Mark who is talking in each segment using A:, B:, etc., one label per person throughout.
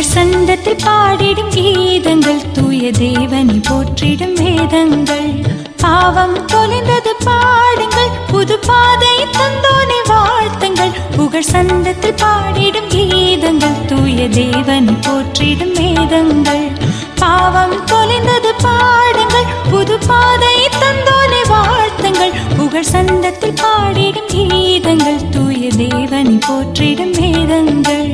A: புகழ் சந்தத்தில் பாடிடும் கீதங்கள் தூய தேவனை போற்றிடும் வேதங்கள் பாவம் தொலைந்தது பாடுங்கள் புது பாதை தந்தோனை வாழ்த்துங்கள் புகழ் சந்தத்தில் பாடிடும் கீதங்கள் தூய தேவனை போற்றிடும் வேதங்கள் பாவம் தொலைந்தது பாடுங்கள் புது பாதை தந்தோனை வாழ்த்துங்கள் புகழ் சந்தத்தில் பாடிடும் கீதங்கள் தூய தேவனை போற்றிடும் வேதங்கள்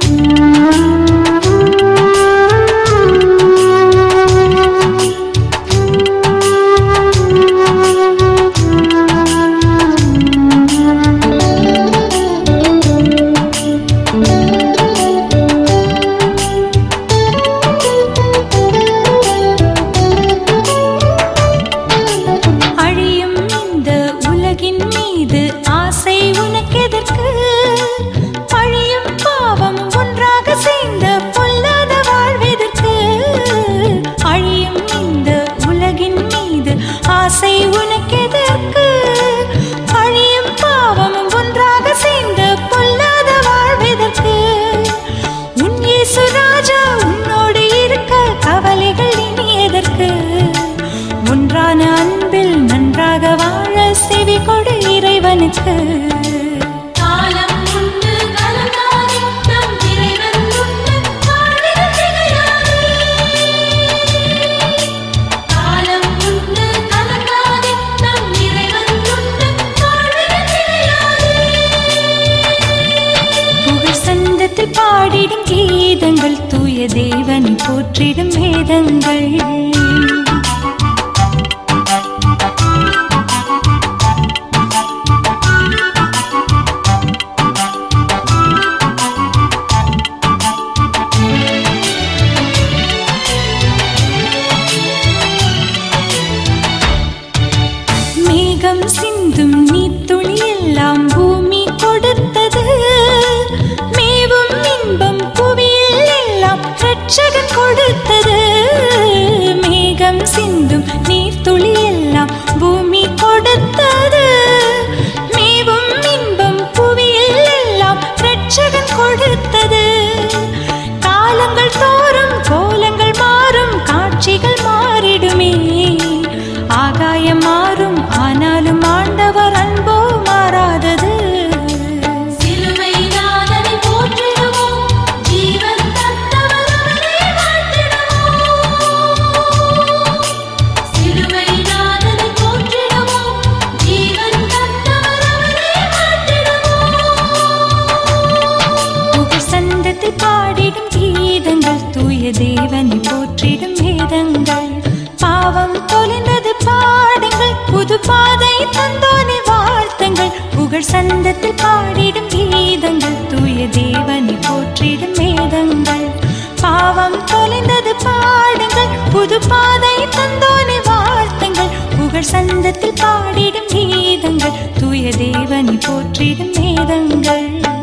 A: அழியும் இந்த உலகின் மீது ஆசை உனக்கெதற்கு பழியும் பாவம் ஒன்றாக சேர்ந்த பொல்லாத வாழ்வெதற்கு அழியும் இந்த உலகின் மீது ஆசை உனக்கெதற்கு பழியும் பாவமும் ஒன்றாக சேர்ந்த பொல்லாத வாழ்வெதற்கு உன் இயேசு ராஜா உன்னோடு இருக்க கவலைகள் இனி எதற்கு ஒன்றான அன்பில் நன்றாக வாழ செவி கொடு இறைவனுக்கு
B: காலம் உண்டு கலங்காதே நம் இறைவன் உண்டு பாடிட திகையாதே காலம் உண்டு கலங்காதே நம் இறைவன் உண்டு பாடிட திகையாதே
A: புகழ் சந்தத்தில் பாடிடும் கீதங்கள் தூய தேவனை போற்றிடும் வேதங்கள் மேகம் சிந்தும் நீத்துளி எல்லாம் பூமி கொடுத்தது மேவும் இன்பம் புவியில் எல்லாம் ரட்சகன் கொடுத்தது மேகம் சிந்தும் நீர்த்துளி எல்லாம் பூமி கொடுத்தது மேவும் இன்பம் புவியில் எல்லாம் ரட்சகன் கொடுத்தது காலங்கள் தோறும் கோலங்கள் மாறும் காட்சிகள் மாறிடுமே ஆகாயம் மாறும் ஆனாலும் ஆண்டவர் அன்போ மாறாதது
B: சிலுவை நாதனை போற்றிடுவோம் ஜீவன் தந்தவர் அவரை வாழ்த்திடுவோம் சிலுவை நாதனை போற்றிடுவோம் ஜீவன் தந்தவர் அவரை வாழ்த்திடுவோம்
A: புகழ் சந்தத்தில் பாடிடும் கீதங்கள் தூய தேவனை போற்றிடும் வேதங்கள் பாவம் தொலைந்தது பாடுங்கள் புது பாதை தந்தோனை வாழ்த்துங்கள் புகழ் சந்தத்தில் பாடிடும் கீதங்கள் தூய தேவனை போற்றிடும் வேதங்கள் பாவம் தொலைந்தது பாடுங்கள் புது பாதை தந்தோனை வாழ்த்துங்கள் புகழ் சந்தத்தில் பாடிடும் கீதங்கள் தூய தேவனை போற்றிடும் வேதங்கள்